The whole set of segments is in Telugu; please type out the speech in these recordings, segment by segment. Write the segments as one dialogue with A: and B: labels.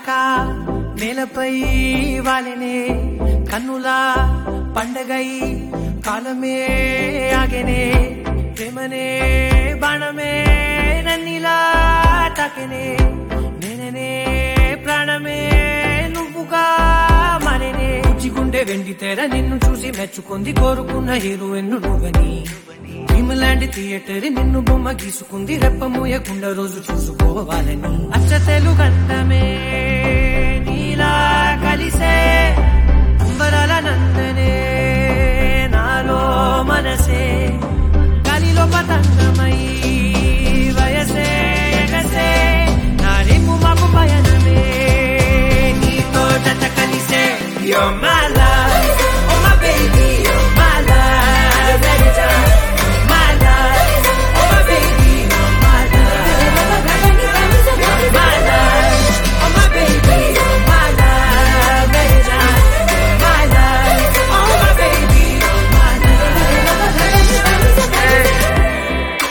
A: కానక నేలపై వాలెనే కన్నులా పండగై కాలమే ఆగెనే ప్రేమనే బాణమే నన్నిలా తాకెనే నేననే ప్రాణమే నువ్వుగా మరినే గుండె వెండి తెర నిన్ను చూసి మెచ్చుకుంది కోరుకున్న హీరోయిన్ నువ్వని భీమలాంటి థియేటర్ నిన్ను బొమ్మ గీసుకుంది రెప్ప మూయకుండా రోజు చూసుకోవాలని అచ్చ తెలుగంటమే నీలా కలిసే అంబరాల నందనే నాలో మనసే గాలిలో పతంగమై వయసే ఎగసే నా రేపు మాకు పయనమే నీతో జత కలిసే You're my love, oh my baby, you're my love, every time. You're my love, oh my baby, you're my love. You're my love, oh my baby, you're my love, every time. You're my love, oh my baby, you're my love.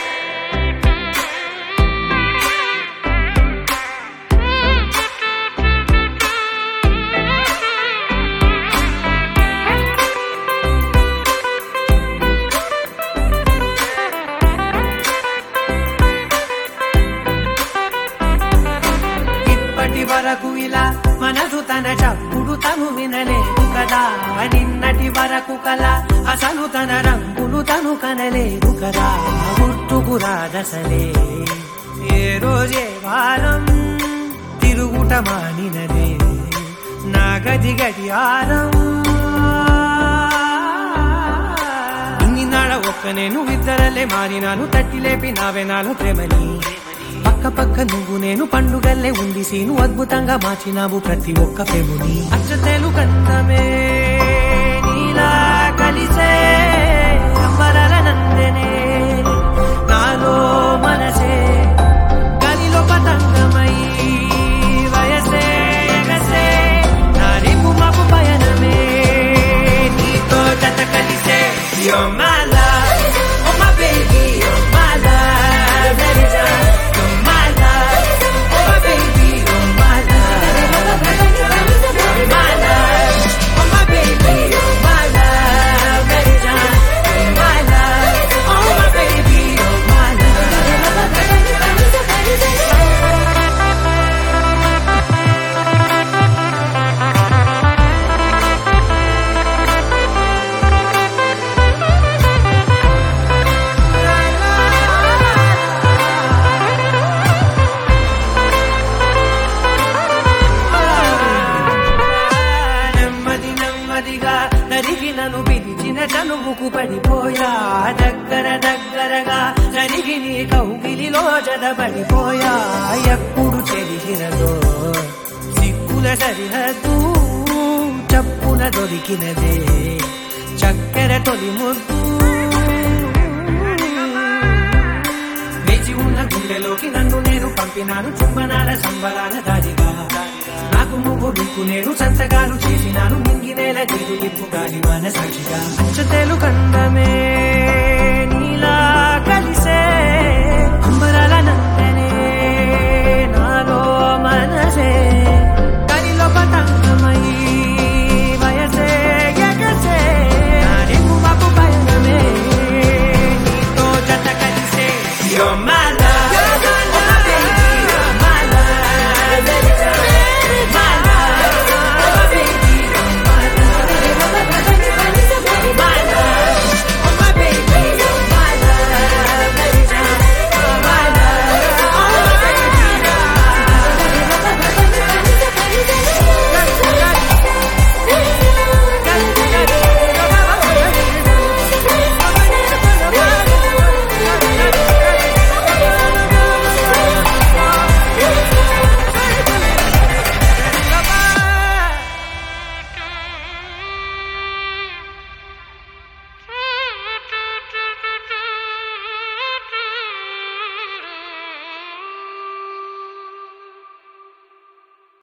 A: ఇప్పటి వరకు ఇలా మనసు తన చప్పుడు తను వినలేదు కదా నిన్నటి వరకు కల అసలు తన రంగులు తను కనలేదు కదా గుర్తుకు రాదసలే ఏ రోజే వారం తిరుగుట మానినదే నా గది గడియారం ఇన్ని నాడ ఒక్క నేను ఇద్దరలే మారినాను తట్టి లేపి నావే నాలో ప్రేమని పక్క పక్క నువ్వు నేను పండుగల్లే ఉంది సీను అద్భుతంగా మార్చినావు ప్రతి ఒక్క ప్రేముని అచ్చతేలు కందమే నీలా కలిసే అంబరాల నందనే నాలో మనసే గాలిలో పతంగమై వయసే ఎగసే నా రేపు మాపు పయనమే నీతో జత కలిసే You're my love, oh my baby, you're my love, every time. You're my love, oh my baby, you're my love. You're my love, oh my baby, you're my love, every time. You're my love, oh my baby, you're my నెమ్మది నెమ్మదిగా నరిగి నన్ను పిలిచిన చనువుకు పడిపోయా దగ్గర దగ్గరగా జరిగి నీ కౌగిలిలో జడబడిపోయా ఎప్పుడు చెరిగినదో సిక్కుల సరిహద్దు చప్పున దొరికినదే చక్కెర తొలి ముద్దు వేచి ఉన్న గుండెలోకి నన్ను నేను పంపినాను చుమ్మనాల సంబరాల దారిగా నాకు నువ్వు దిక్కు నేను సంతకాలు చేసినాను మింగి నేల దిగు దిప్పు గాలి మన సాక్షిగా